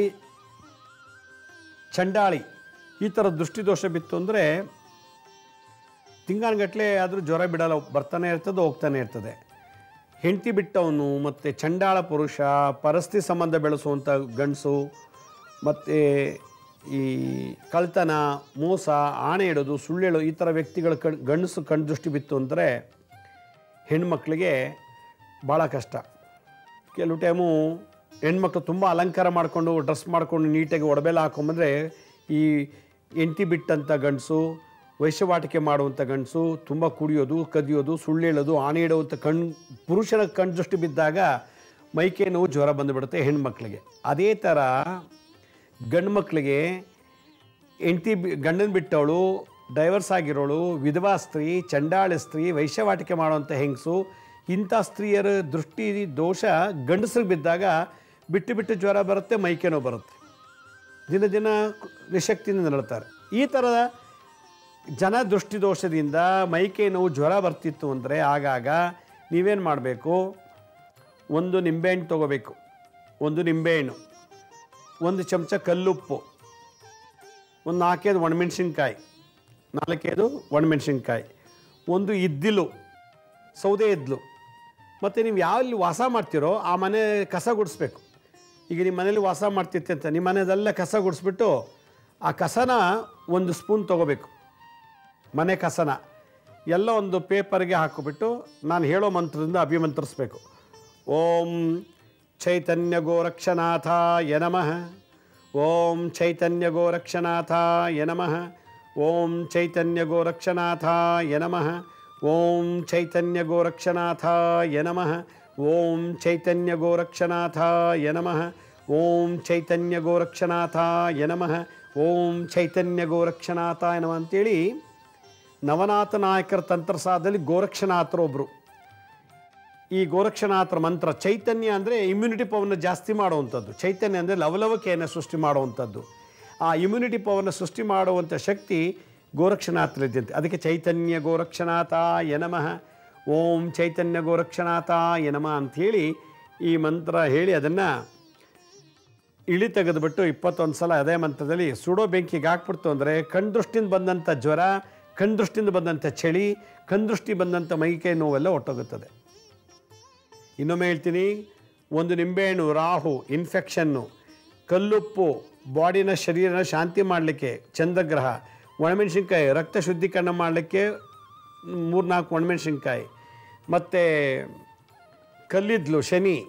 ಚಂಡಾಳಿ ಈ ಥರ ದೃಷ್ಟಿದೋಷ ಬಿತ್ತು ಅಂದರೆ ತಿಂಗಾನಗಟ್ಟಲೆ ಆದರೂ ಜ್ವರ ಬಿಡಲ್ಲ ಬರ್ತಾನೆ ಇರ್ತದೆ ಹೋಗ್ತಾನೆ ಇರ್ತದೆ ಹೆಂಡತಿ ಬಿಟ್ಟವನು ಮತ್ತು ಚಂಡಾಳ ಪುರುಷ ಪರಸ್ತಿ ಸಂಬಂಧ ಬೆಳೆಸುವಂಥ ಗಂಡಸು ಮತ್ತು ಈ ಕಳ್ತನ ಮೋಸ ಆಣೆ ಇಡೋದು ಸುಳ್ಳು ಹೇಳೋದು ಈ ಥರ ವ್ಯಕ್ತಿಗಳ ಕಣ್ ಗಂಡಸು ಕಣ್ ದೃಷ್ಟಿ ಬಿತ್ತು ಅಂದರೆ ಹೆಣ್ಮಕ್ಳಿಗೆ ಭಾಳ ಕಷ್ಟ ಕೆಲವು ಟೈಮು ಹೆಣ್ಮಕ್ಳು ತುಂಬ ಅಲಂಕಾರ ಮಾಡಿಕೊಂಡು ಡ್ರೆಸ್ ಮಾಡಿಕೊಂಡು ನೀಟಾಗಿ ಒಡಬೆಲ್ಲ ಹಾಕೊಂಬಂದರೆ ಈ ಎಂಟಿ ಬಿಟ್ಟಂಥ ಗಂಡಸು ವೈಶ್ಯವಾಟಿಕೆ ಮಾಡುವಂಥ ಗಂಡಸು ತುಂಬ ಕುಡಿಯೋದು ಕದಿಯೋದು ಸುಳ್ಳು ಹೇಳೋದು ಆಣೆ ಇಡುವಂಥ ಕಣ್ ಪುರುಷನ ಕಣ್ ದೃಷ್ಟಿ ಬಿದ್ದಾಗ ಮೈಕೈ ನೋವು ಜ್ವರ ಬಂದುಬಿಡುತ್ತೆ ಹೆಣ್ಮಕ್ಳಿಗೆ ಅದೇ ಥರ ಗಂಡು ಮಕ್ಕಳಿಗೆ ಹೆಂಡತಿ ಬಿ ಗಂಡನ ಬಿಟ್ಟವಳು ಡೈವರ್ಸ್ ಆಗಿರೋಳು ವಿಧವಾ ಸ್ತ್ರೀ ಚಂಡಾಳ ಸ್ತ್ರೀ ವೈಶ್ಯವಾಟಿಕೆ ಮಾಡುವಂಥ ಹೆಂಗಸು ಇಂಥ ಸ್ತ್ರೀಯರ ದೃಷ್ಟಿ ದೋಷ ಗಂಡಸರಿಗೆ ಬಿದ್ದಾಗ ಬಿಟ್ಟು ಬಿಟ್ಟು ಜ್ವರ ಬರುತ್ತೆ ಮೈಕೇನೋ ಬರುತ್ತೆ ದಿನ ದಿನ ನಿಶಕ್ತಿಯಿಂದ ನರಳ್ತಾರೆ ಈ ಥರದ ಜನ ದೃಷ್ಟಿ ದೋಷದಿಂದ ಮೈಕೈ ನೋವು ಜ್ವರ ಬರ್ತಿತ್ತು ಅಂದರೆ ಆಗಾಗ ನೀವೇನು ಮಾಡಬೇಕು ಒಂದು ನಿಂಬೆಹಣ್ಣು ತೊಗೋಬೇಕು ಒಂದು ನಿಂಬೆಹಣ್ಣು ಒಂದು ಚಮಚ ಕಲ್ಲುಪ್ಪು ಒಂದು ನಾಲ್ಕೈದು ಒಣಮೆಣ್ಸಿನ್ಕಾಯಿ ನಾಲ್ಕೈದು ಒಣಮೆಣ್ಸಿನ್ಕಾಯಿ ಒಂದು ಇದ್ದಿಲು ಸೌದೆ ಇದ್ಲು ಮತ್ತು ನೀವು ಯಾವಲ್ಲಿ ವಾಸ ಮಾಡ್ತೀರೋ ಆ ಮನೆ ಕಸ ಗುಡಿಸ್ಬೇಕು ಈಗ ನಿಮ್ಮ ಮನೇಲಿ ವಾಸ ಮಾಡ್ತಿತ್ತೆ ಅಂತ ನಿಮ್ಮ ಮನೆಯದೆಲ್ಲ ಕಸ ಗುಡಿಸ್ಬಿಟ್ಟು ಆ ಕಸನ ಒಂದು ಸ್ಪೂನ್ ತೊಗೋಬೇಕು ಮನೆ ಕಸನ ಎಲ್ಲ ಒಂದು ಪೇಪರ್ಗೆ ಹಾಕಿಬಿಟ್ಟು ನಾನು ಹೇಳೋ ಮಂತ್ರದಿಂದ ಅಭಿಮಂತ್ರಿಸ್ಬೇಕು ಓಂ ಚೈತನ್ಯ ಗೋರಕ್ಷನಾಥಾಯ ನಮಃ ಓಂ ಚೈತನ್ಯ ಗೋರಕ್ಷನಾಥಾಯ ನಮಃ ಓಂ ಚೈತನ್ಯ ಗೋರಕ್ಷನಾಥಾಯ ನಮಃ ಓಂ ಚೈತನ್ಯ ಗೋರಕ್ಷನಾಥಾಯ ನಮಃ ಓಂ ಚೈತನ್ಯ ಗೋರಕ್ಷನಾಥಾಯ ನಮಃ ಓಂ ಚೈತನ್ಯ ಗೋರಕ್ಷನಾಥಾಯ ನಮಃ ಓಂ ಚೈತನ್ಯ ಗೋರಕ್ಷನಾಥಾಯ ನಮಃ ಅಂತೇಳಿ ನವನಾಥ ನಾಯಕರ ತಂತ್ರಸಾರದಲ್ಲಿ ಗೋರಕ್ಷನಾಥರು ಒಬ್ಬರು ಈ ಗೋರಕ್ಷನಾಥರ ಮಂತ್ರ ಚೈತನ್ಯ ಅಂದರೆ ಇಮ್ಯುನಿಟಿ ಪವರ್ನ ಜಾಸ್ತಿ ಮಾಡುವಂಥದ್ದು ಚೈತನ್ಯ ಅಂದರೆ ಲವಲವಿಕೆಯನ್ನು ಸೃಷ್ಟಿ ಮಾಡುವಂಥದ್ದು ಆ ಇಮ್ಯುನಿಟಿ ಪವರ್ನ ಸೃಷ್ಟಿ ಮಾಡುವಂಥ ಶಕ್ತಿ ಗೋರಕ್ಷನಾಥರಿದ್ದಂತೆ ಅದಕ್ಕೆ ಚೈತನ್ಯ ಗೋರಕ್ಷನಾಥ ಯನಮಃ ಓಂ ಚೈತನ್ಯ ಗೋರಕ್ಷನಾಥ ಯನಮ ಅಂಥೇಳಿ ಈ ಮಂತ್ರ ಹೇಳಿ ಅದನ್ನು ಇಳಿ ತೆಗೆದುಬಿಟ್ಟು ಇಪ್ಪತ್ತೊಂದು ಸಲ ಅದೇ ಮಂತ್ರದಲ್ಲಿ ಸುಡೋ ಬೆಂಕಿಗೆ ಹಾಕ್ಬಿಡ್ತು ಅಂದರೆ ಕಣ್ದೃಷ್ಟಿಯಿಂದ ಬಂದಂಥ ಜ್ವರ ಕಣ್ದೃಷ್ಟಿಯಿಂದ ಬಂದಂಥ ಚಳಿ ಕಣ್ದೃಷ್ಟಿ ಬಂದಂಥ ಮೈಕೈ ನೋವೆಲ್ಲ ಒಟ್ಟೋಗುತ್ತದೆ ಇನ್ನೊಮ್ಮೆ ಹೇಳ್ತೀನಿ ಒಂದು ನಿಂಬೆಹಣ್ಣು ರಾಹು ಇನ್ಫೆಕ್ಷನ್ನು ಕಲ್ಲುಪ್ಪು ಬಾಡಿನ ಶರೀರನ ಶಾಂತಿ ಮಾಡಲಿಕ್ಕೆ ಚಂದ್ರಗ್ರಹ ಒಣಮೆಣಸಿನ್ಕಾಯಿ ರಕ್ತ ಶುದ್ಧೀಕರಣ ಮಾಡಲಿಕ್ಕೆ ಮೂರ್ನಾಲ್ಕು ಒಣಮೆಣಸಿನ್ಕಾಯಿ ಮತ್ತು ಕಲ್ಲಿದ್ಲು ಶನಿ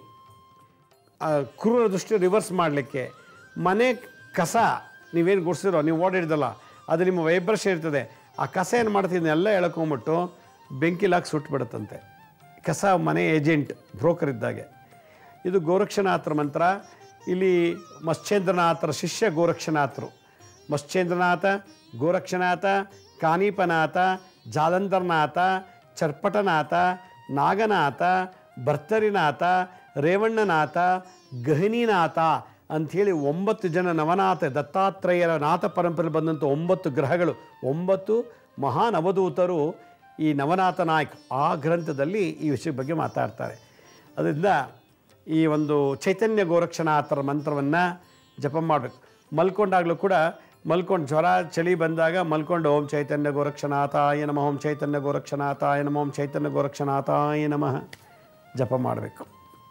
ಆ ಕ್ರೂರ ದೃಷ್ಟಿ ರಿವರ್ಸ್ ಮಾಡಲಿಕ್ಕೆ ಮನೆ ಕಸ ನೀವೇನು ಗುಡಿಸಿರೋ ನೀವು ಓಡಾಡಿದಲ್ಲ ಅದು ನಿಮ್ಮ ವೈಬ್ರೇಷನ್ ಇರ್ತದೆ ಆ ಕಸ ಏನು ಮಾಡ್ತಿದ್ದೆ ಎಲ್ಲ ಎಳ್ಕೊಂಬಿಟ್ಟು ಬೆಂಕಿಲಾಗಿ ಸುಟ್ಬಿಡುತ್ತಂತೆ ಕಸ ಮನೆ ಏಜೆಂಟ್ ಬ್ರೋಕರ್ ಇದ್ದಾಗೆ ಇದು ಗೋರಕ್ಷನಾಥರ ಮಂತ್ರ ಇಲ್ಲಿ ಮತ್ಸ್ಯೇಂದ್ರನಾಥರ ಶಿಷ್ಯ ಗೋರಕ್ಷನಾಥರು ಮತ್ಸ್ಯೇಂದ್ರನಾಥ ಗೋರಕ್ಷನಾಥ ಕಾನೀಪನಾಥ ಜಾಲಂಧರ್ನಾಥ ಚರ್ಪಟನಾಥ ನಾಗನಾಥ ಭರ್ತರಿನಾಥ ರೇವಣ್ಣನಾಥ ಗಹನಿನಾಥ ಅಂಥೇಳಿ ಒಂಬತ್ತು ಜನ ನವನಾಥ ದತ್ತಾತ್ರೇಯರ ನಾಥ ಪರಂಪರೆ ಬಂದಂಥ ಒಂಬತ್ತು ಗ್ರಹಗಳು ಒಂಬತ್ತು ಮಹಾನ್ ಅವಧೂತರು ಈ ನವನಾಥ ನಾಯಕ್ ಆ ಗ್ರಂಥದಲ್ಲಿ ಈ ವಿಷಯದ ಬಗ್ಗೆ ಮಾತಾಡ್ತಾರೆ ಅದರಿಂದ ಈ ಒಂದು ಚೈತನ್ಯ ಗೋರಕ್ಷನಾಥರ ಮಂತ್ರವನ್ನು ಜಪ ಮಾಡಬೇಕು ಮಲ್ಕೊಂಡಾಗಲೂ ಕೂಡ ಮಲ್ಕೊಂಡು ಜ್ವರ ಚಳಿ ಬಂದಾಗ ಮಲ್ಕೊಂಡು ಓಂ ಚೈತನ್ಯ ಗೋರಕ್ಷನಾಥಾಯ ನಮಃ ಓಂ ಚೈತನ್ಯ ಗೋರಕ್ಷನಾಥಾಯ ನಮಃ ಓಂ ಚೈತನ್ಯ ಗೋರಕ್ಷನಾಥಾಯ ನಮಃ ಜಪ ಮಾಡಬೇಕು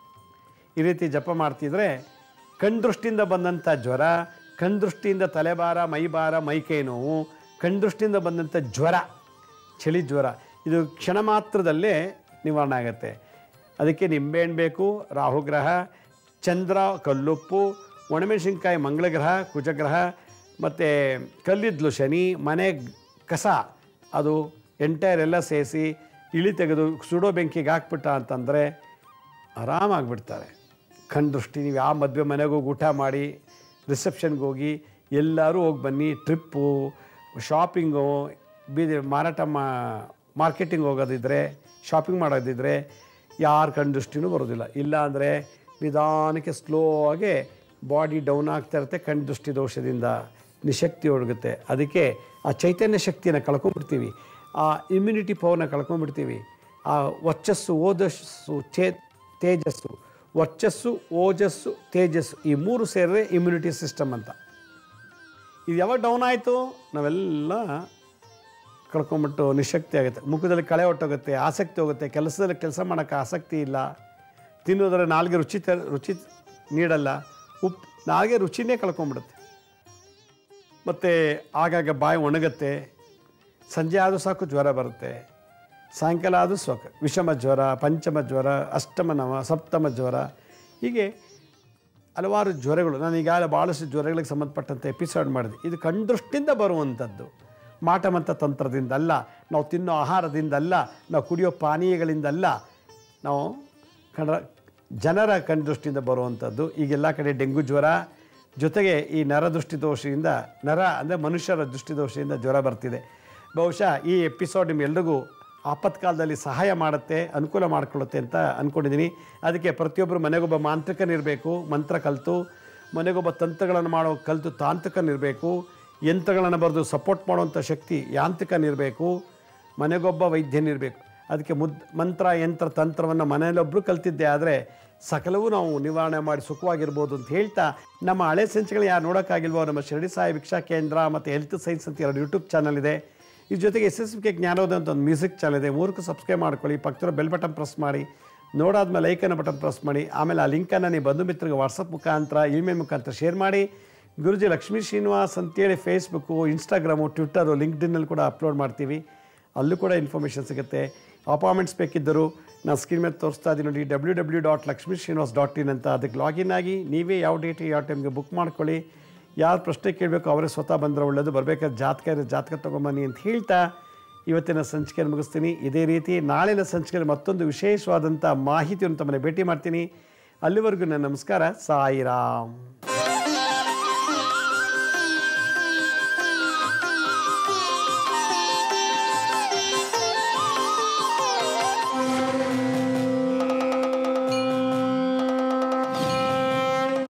ಈ ರೀತಿ ಜಪ ಮಾಡ್ತಿದ್ರೆ ಕಣ್ದೃಷ್ಟಿಯಿಂದ ಬಂದಂಥ ಜ್ವರ ಕಣ್ದೃಷ್ಟಿಯಿಂದ ತಲೆಭಾರ ಮೈಭಾರ ಮೈಕೈ ನೋವು ಕಣ್ದೃಷ್ಟಿಯಿಂದ ಬಂದಂಥ ಜ್ವರ ಚಳಿ ಜ್ವರ ಇದು ಕ್ಷಣ ಮಾತ್ರದಲ್ಲೇ ನಿವಾರಣೆ ಆಗುತ್ತೆ ಅದಕ್ಕೆ ನಿಂಬೆಹಣ್ಣು ಬೇಕು ರಾಹುಗ್ರಹ ಚಂದ್ರ ಕಲ್ಲುಪ್ಪು ಒಣಮೆಣಸಿನ್ಕಾಯಿ ಮಂಗಳಗ್ರಹ ಕುಜಗ್ರಹ ಮತ್ತು ಕಲ್ಲಿದ್ಲು ಶನಿ ಮನೆ ಕಸ ಅದು ಎಂಟೈರ್ ಎಲ್ಲ ಸೇರಿಸಿ ಇಳಿ ತೆಗೆದು ಸುಡೋ ಬೆಂಕಿಗೆ ಹಾಕ್ಬಿಟ್ಟ ಅಂತಂದರೆ ಆರಾಮಾಗಿಬಿಡ್ತಾರೆ ಕಣ್ ದೃಷ್ಟಿ ನೀವು ಯಾವ ಮದುವೆ ಮನೆಗೆ ಹೋಗಿ ಊಟ ಮಾಡಿ ರಿಸೆಪ್ಷನ್ಗೆ ಹೋಗಿ ಎಲ್ಲರೂ ಹೋಗಿ ಬನ್ನಿ ಟ್ರಿಪ್ಪು ಶಾಪಿಂಗು ಬೀದಿ ಮಾರಾಟ ಮಾ ಮಾರ್ಕೆಟಿಂಗ್ ಹೋಗೋದಿದ್ರೆ ಶಾಪಿಂಗ್ ಮಾಡೋದಿದ್ರೆ ಯಾರ ಕಣ್ ದೃಷ್ಟಿನೂ ಬರೋದಿಲ್ಲ ಇಲ್ಲ ಅಂದರೆ ನಿಧಾನಕ್ಕೆ ಸ್ಲೋ ಆಗಿ ಬಾಡಿ ಡೌನ್ ಆಗ್ತಾ ಇರುತ್ತೆ ಕಣ್ ದೃಷ್ಟಿ ದೋಷದಿಂದ ನಿಶಕ್ತಿ ಒಡಗುತ್ತೆ ಅದಕ್ಕೆ ಆ ಚೈತನ್ಯ ಶಕ್ತಿಯನ್ನು ಕಳ್ಕೊಂಡ್ಬಿಡ್ತೀವಿ ಆ ಇಮ್ಯುನಿಟಿ ಪವರ್ನ ಕಳ್ಕೊಂಡ್ಬಿಡ್ತೀವಿ ಆ ವರ್ಚಸ್ಸು ಓಜಸ್ಸು ಚೇ ತೇಜಸ್ಸು ವರ್ಚಸ್ಸು ಓಜಸ್ಸು ತೇಜಸ್ಸು ಈ ಮೂರು ಸೇರಿದ್ರೆ ಇಮ್ಯುನಿಟಿ ಸಿಸ್ಟಮ್ ಅಂತ ಇದು ಯಾವಾಗ ಡೌನ್ ಆಯಿತು ನಾವೆಲ್ಲ ಕಳ್ಕೊಂಬಿಟ್ಟು ನಿಶಕ್ತಿ ಆಗುತ್ತೆ ಮುಖದಲ್ಲಿ ಕಳೆ ಹೊಟ್ಟೋಗುತ್ತೆ ಆಸಕ್ತಿ ಹೋಗುತ್ತೆ ಕೆಲಸದಲ್ಲಿ ಕೆಲಸ ಮಾಡೋಕ್ಕೆ ಆಸಕ್ತಿ ಇಲ್ಲ ತಿನ್ನೋದ್ರೆ ನಾಲ್ಗೆ ರುಚಿ ತ ರುಚಿ ನೀಡಲ್ಲ ಉಪ್ಪು ನಾಲ್ಗೆ ರುಚಿನೇ ಕಳ್ಕೊಂಬಿಡುತ್ತೆ ಮತ್ತು ಆಗಾಗ ಬಾಯಿ ಒಣಗುತ್ತೆ ಸಂಜೆ ಆದರೂ ಸಾಕು ಜ್ವರ ಬರುತ್ತೆ ಸಾಯಂಕಾಲ ಆದರೂ ಸಾಕು ವಿಷಮ ಜ್ವರ ಪಂಚಮ ಜ್ವರ ಅಷ್ಟಮ ನವ ಸಪ್ತಮ ಜ್ವರ ಹೀಗೆ ಹಲವಾರು ಜ್ವರಗಳು ನಾನು ಈಗಾಗಲೇ ಭಾಳಷ್ಟು ಜ್ವರಗಳಿಗೆ ಸಂಬಂಧಪಟ್ಟಂಥ ಎಪಿಸೋಡ್ ಮಾಡಿದೆ ಇದು ಕಣ್ದೃಷ್ಟಿಯಿಂದ ಬರುವಂಥದ್ದು ಮಾಟಮಂತ ತಂತ್ರದಿಂದ ಅಲ್ಲ ನಾವು ತಿನ್ನೋ ಆಹಾರದಿಂದಲ್ಲ ನಾವು ಕುಡಿಯೋ ಪಾನೀಯಗಳಿಂದಲ್ಲ ನಾವು ಕಣ ಜನರ ಕಣ್ದೃಷ್ಟಿಯಿಂದ ಬರುವಂಥದ್ದು ಈಗೆಲ್ಲ ಕಡೆ ಡೆಂಗು ಜ್ವರ ಜೊತೆಗೆ ಈ ನರದೃಷ್ಟಿ ದೋಷದಿಂದ ನರ ಅಂದರೆ ಮನುಷ್ಯರ ದೃಷ್ಟಿದೋಷದಿಂದ ಜ್ವರ ಬರ್ತಿದೆ ಬಹುಶಃ ಈ ಎಪಿಸೋಡ್ ನಿಮ್ಮೆಲ್ರಿಗೂ ಆಪತ್ಕಾಲದಲ್ಲಿ ಸಹಾಯ ಮಾಡುತ್ತೆ ಅನುಕೂಲ ಮಾಡಿಕೊಳ್ಳುತ್ತೆ ಅಂತ ಅಂದ್ಕೊಂಡಿದ್ದೀನಿ ಅದಕ್ಕೆ ಪ್ರತಿಯೊಬ್ಬರು ಮನೆಗೊಬ್ಬ ಮಾಂತ್ರಿಕನಿರಬೇಕು ಮಂತ್ರ ಕಲಿತು ಮನೆಗೊಬ್ಬ ತಂತ್ರಗಳನ್ನು ಮಾಡೋ ಕಲಿತು ತಾಂತ್ರಿಕನಿರಬೇಕು ಯಂತ್ರಗಳನ್ನು ಬರೆದು ಸಪೋರ್ಟ್ ಮಾಡುವಂಥ ಶಕ್ತಿ ಯಾಂತ್ರಿಕನಿರಬೇಕು ಮನೆಗೊಬ್ಬ ವೈದ್ಯನಿರಬೇಕು ಅದಕ್ಕೆ ಮುದ್ ಮಂತ್ರ ಯಂತ್ರ ತಂತ್ರವನ್ನು ಮನೆಯಲ್ಲೊಬ್ಬರು ಕಲ್ತಿದ್ದೆ ಆದರೆ ಸಕಲವೂ ನಾವು ನಿವಾರಣೆ ಮಾಡಿ ಸುಖವಾಗಿರ್ಬೋದು ಅಂತ ಹೇಳ್ತಾ ನಮ್ಮ ಹಳೆ ಸಂಚಿಕೆಗಳು ಯಾರು ನೋಡೋಕ್ಕಾಗಿಲ್ವೋ ನಮ್ಮ ಶಿರಡಿ ಸಾಯಿ ಭಿಕ್ಷಾ ಕೇಂದ್ರ ಮತ್ತು ಹೆಲ್ತ್ ಸೈನ್ಸ್ ಅಂತ ಎರಡು ಯೂಟ್ಯೂಬ್ ಚಾನಲ್ ಇದೆ ಇದ್ರ ಜೊತೆಗೆ ಎಸ್ ಎಸ್ ಕೆ ಜ್ಞಾನೋದಯ ಅಂತ ಒಂದು ಮ್ಯೂಸಿಕ್ ಚಾನಲ್ ಇದೆ ಮೂರಕ್ಕೂ ಸಬ್ಸ್ಕ್ರೈಬ್ ಮಾಡ್ಕೊಳ್ಳಿ ಪಕ್ಕದ ಬೆಲ್ ಬಟನ್ ಪ್ರೆಸ್ ಮಾಡಿ ನೋಡಾದ್ಮೇಲೆ ಲೈಕನ್ನು ಬಟನ್ ಪ್ರೆಸ್ ಮಾಡಿ ಆಮೇಲೆ ಆ ಲಿಂಕನ್ನು ನೀವು ಬಂಧು ಮಿತ್ರರಿಗೆ ವಾಟ್ಸಪ್ ಮುಖಾಂತರ ಇಮೇಲ್ ಮುಖಾಂತರ ಶೇರ್ ಮಾಡಿ ಗುರುಜಿ ಲಕ್ಷ್ಮೀ ಶ್ರೀನಿವಾಸ್ ಅಂತೇಳಿ ಫೇಸ್ಬುಕ್ಕು ಇನ್ಸ್ಟಾಗ್ರಾಮು ಟ್ವಿಟ್ಟರು ಲಿಂಕ್ಡಿನ್ನಲ್ಲಿ ಕೂಡ ಅಪ್ಲೋಡ್ ಮಾಡ್ತೀವಿ ಅಲ್ಲೂ ಕೂಡ ಇನ್ಫಾರ್ಮೇಷನ್ ಸಿಗುತ್ತೆ ಅಪಾಯಿಂಟ್ಮೆಂಟ್ಸ್ ಬೇಕಿದ್ದರು ನಾನು ಸ್ಕ್ರೀನ್ ಮೇಲೆ ತೋರಿಸ್ತಾ ಇದ್ದೀನಿ ನೋಡಿ W W dot Lakshmi Srinivas dot in ಅಂತ ಅದಕ್ಕೆ ಲಾಗಿನ್ ಆಗಿ ನೀವೇ ಯಾವ ಡೇಟಿಗೆ ಯಾವ ಟೈಮ್ಗೆ ಬುಕ್ ಮಾಡ್ಕೊಳ್ಳಿ ಯಾರು ಪ್ರಶ್ನೆ ಕೇಳಬೇಕು ಅವರೇ ಸ್ವತಃ ಬಂದರೆ ಒಳ್ಳೆಯದು ಬರಬೇಕಾದ್ರೆ ಜಾತಕ ಇರೋ ಜಾತಕ ತೊಗೊಂಬನ್ನಿ ಅಂತ ಹೇಳ್ತಾ ಇವತ್ತಿನ ಸಂಚಿಕೆಯನ್ನು ಮುಗಿಸ್ತೀನಿ ಇದೇ ರೀತಿ ನಾಳಿನ ಸಂಚಿಕೆಯಲ್ಲಿ ಮತ್ತೊಂದು ವಿಶೇಷವಾದಂಥ ಮಾಹಿತಿಯನ್ನು ತಮ್ಮನ್ನು ಭೇಟಿ ಮಾಡ್ತೀನಿ ಅಲ್ಲಿವರೆಗೂ ನನ್ನ ನಮಸ್ಕಾರ ಸಾಯಿರಾಮ್